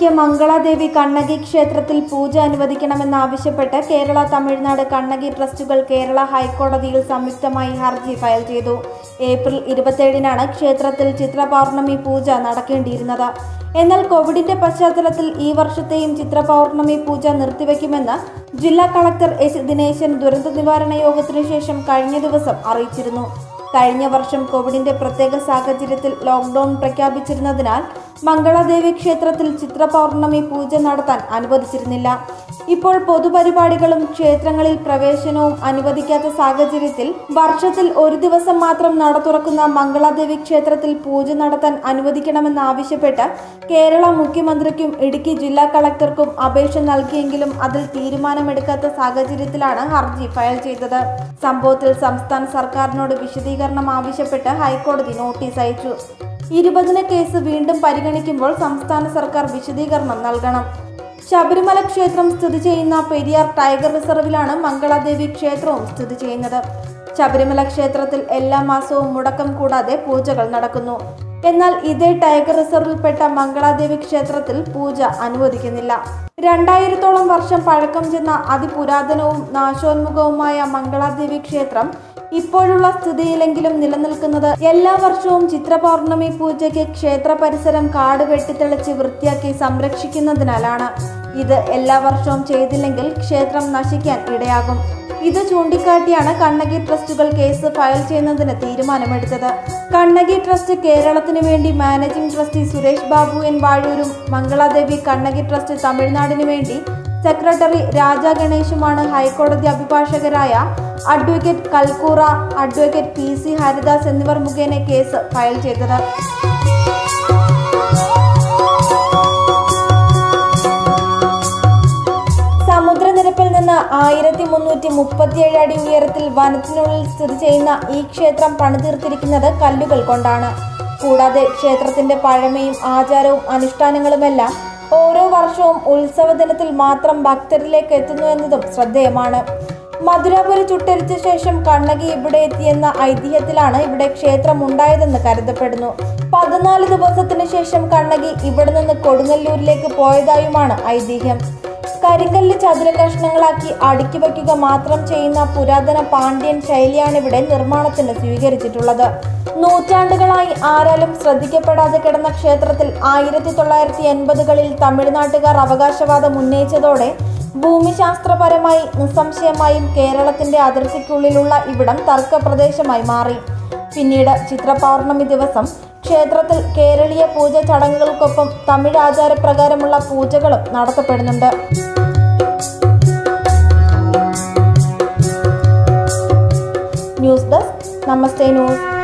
കണ്ണകിക്ക് മംഗളാദേവി കണ്ണകി ക്ഷേത്രത്തിൽ പൂജ അനുവദിക്കണമെന്നാവശ്യപ്പെട്ട് കേരള തമിഴ്നാട് കണ്ണകി ട്രസ്റ്റുകൾ കേരള ഹൈക്കോടതിയിൽ സംയുക്തമായി ഹർജി ഫയൽ ചെയ്തു ഏപ്രിൽ ഇരുപത്തേഴിനാണ് ക്ഷേത്രത്തിൽ ചിത്രപൗർണമി പൂജ നടക്കേണ്ടിയിരുന്നത് എന്നാൽ കോവിഡിന്റെ പശ്ചാത്തലത്തിൽ ഈ വർഷത്തെയും ചിത്രപൗർണമി പൂജ നിർത്തിവെക്കുമെന്ന് ജില്ലാ കളക്ടർ എച്ച് ദിനേശൻ ദുരന്ത നിവാരണ യോഗത്തിനു ശേഷം കഴിഞ്ഞ ദിവസം അറിയിച്ചിരുന്നു കഴിഞ്ഞ വർഷം കോവിഡിന്റെ പ്രത്യേക സാഹചര്യത്തിൽ ലോക്ക്ഡൌൺ പ്രഖ്യാപിച്ചിരുന്നതിനാൽ മംഗളാദേവി ക്ഷേത്രത്തിൽ ചിത്രപൗർണമി പൂജ നടത്താൻ അനുവദിച്ചിരുന്നില്ല ഇപ്പോൾ പൊതുപരിപാടികളും ക്ഷേത്രങ്ങളിൽ പ്രവേശനവും അനുവദിക്കാത്ത സാഹചര്യത്തിൽ വർഷത്തിൽ ഒരു ദിവസം മാത്രം നട തുറക്കുന്ന മംഗളാദേവി ക്ഷേത്രത്തിൽ പൂജ നടത്താൻ അനുവദിക്കണമെന്നാവശ്യപ്പെട്ട് കേരള മുഖ്യമന്ത്രിക്കും ഇടുക്കി ജില്ലാ കളക്ടർക്കും അപേക്ഷ നൽകിയെങ്കിലും അതിൽ തീരുമാനമെടുക്കാത്ത സാഹചര്യത്തിലാണ് ഹർജി ഫയൽ ചെയ്തത് സംഭവത്തിൽ സംസ്ഥാന സർക്കാരിനോട് വിശദീകരണം ആവശ്യപ്പെട്ട് ഹൈക്കോടതി നോട്ടീസ് അയച്ചു ഇരുപതിന് കേസ് വീണ്ടും പരിഗണിക്കുമ്പോൾ സംസ്ഥാന സർക്കാർ വിശദീകരണം നൽകണം ശബരിമല ക്ഷേത്രം സ്ഥിതി ചെയ്യുന്ന പെരിയാർ ടൈഗർ റിസർവിലാണ് മംഗളാദേവി ക്ഷേത്രവും സ്ഥിതി ചെയ്യുന്നത് ശബരിമല ക്ഷേത്രത്തിൽ എല്ലാ മാസവും മുടക്കം കൂടാതെ പൂജകൾ നടക്കുന്നു എന്നാൽ ഇതേ ടൈഗർ റിസർവിൽപ്പെട്ട മംഗളാദേവി ക്ഷേത്രത്തിൽ പൂജ അനുവദിക്കുന്നില്ല രണ്ടായിരത്തോളം വർഷം പഴക്കം ചെന്ന അതിപുരാതനവും നാശോന്മുഖവുമായ മംഗളാദേവി ക്ഷേത്രം ഇപ്പോഴുള്ള സ്ഥിതിയിലെങ്കിലും നിലനിൽക്കുന്നത് എല്ലാ വർഷവും ചിത്രപൗർണമി പൂജയ്ക്ക് ക്ഷേത്ര പരിസരം കാട് വെട്ടിത്തെളിച്ച് വൃത്തിയാക്കി സംരക്ഷിക്കുന്നതിനാലാണ് ഇത് എല്ലാ വർഷവും ചെയ്തില്ലെങ്കിൽ ക്ഷേത്രം നശിക്കാൻ ഇടയാകും ഇത് ചൂണ്ടിക്കാട്ടിയാണ് കണ്ണകി ട്രസ്റ്റുകൾ കേസ് ഫയൽ ചെയ്യുന്നതിന് തീരുമാനമെടുത്തത് കണ്ണകി ട്രസ്റ്റ് കേരളത്തിനു വേണ്ടി managing trustee Suresh Babu N വാഴൂരും മംഗളാദേവി കണ്ണകി ട്രസ്റ്റ് തമിഴ്നാടിനു വേണ്ടി സെക്രട്ടറി രാജ ഗണേശുമാണ് ഹൈക്കോടതി അഭിഭാഷകരായ advocate Kalkoora advocate P C Haridas എന്നിവർ മുഖേന കേസ് ഫയൽ ചെയ്തത് സമുദ്രനിരപ്പിൽ നിന്ന് ആയിരത്തി മുന്നൂറ്റി മുപ്പത്തിയേഴ് അടി ഉയരത്തിൽ വനത്തിനുള്ളിൽ സ്ഥിതി ചെയ്യുന്ന ഈ ക്ഷേത്രം പണിതീർത്തിരിക്കുന്നത് കല്ലുകൾ കൊണ്ടാണ് കൂടാതെ ക്ഷേത്രത്തിന്റെ പഴമയും ആചാരവും അനുഷ്ഠാനങ്ങളുമെല്ലാം ഓരോ വർഷവും ഉത്സവ ദിനത്തിൽ മാത്രം ഭക്തരിലേക്ക് എത്തുന്നു എന്നതും ശ്രദ്ധേയമാണ് മധുരാപുരി ചുട്ടരിച്ച ശേഷം കണ്ണകി ഇവിടെ എത്തിയെന്ന ഐതിഹ്യത്തിലാണ് ഇവിടെ ക്ഷേത്രം ഉണ്ടായതെന്ന് കരുതപ്പെടുന്നു പതിനാല് ദിവസത്തിനു ശേഷം കണ്ണകി ഇവിടെ നിന്ന് കൊടുങ്ങല്ലൂരിലേക്ക് പോയതായുമാണ് ഐതിഹ്യം കരിങ്കല്ല് ചതുര കഷ്ണങ്ങളാക്കി അടുക്കി വയ്ക്കുക മാത്രം ചെയ്യുന്ന പുരാതന പാണ്ഡ്യൻ ശൈലിയാണ് ഇവിടെ നിർമ്മാണത്തിന് സ്വീകരിച്ചിട്ടുള്ളത് നൂറ്റാണ്ടുകളായി ആരാലും ശ്രദ്ധിക്കപ്പെടാതെ കിടന്ന ക്ഷേത്രത്തിൽ ആയിരത്തി തൊള്ളായിരത്തി എൺപതുകളിൽ തമിഴ്നാട്ടുകാർ അവകാശവാദം ഉന്നയിച്ചതോടെ ഭൂമിശാസ്ത്രപരമായി നിസ്സംശയമായും കേരളത്തിന്റെ അതിർത്തിക്കുള്ളിലുള്ള ഇവിടം തർക്കപ്രദേശമായി മാറി പിന്നീട് ചിത്രപൗർണമി ദിവസം ക്ഷേത്രത്തിൽ കേരളീയ പൂജ ചടങ്ങുകൾക്കൊപ്പം തമിഴ് ആചാരപ്രകാരമുള്ള പൂജകളും നടത്തപ്പെടുന്നുണ്ട് ന്യൂസ് ഡെസ്ക് നമസ്തേ ന്യൂസ്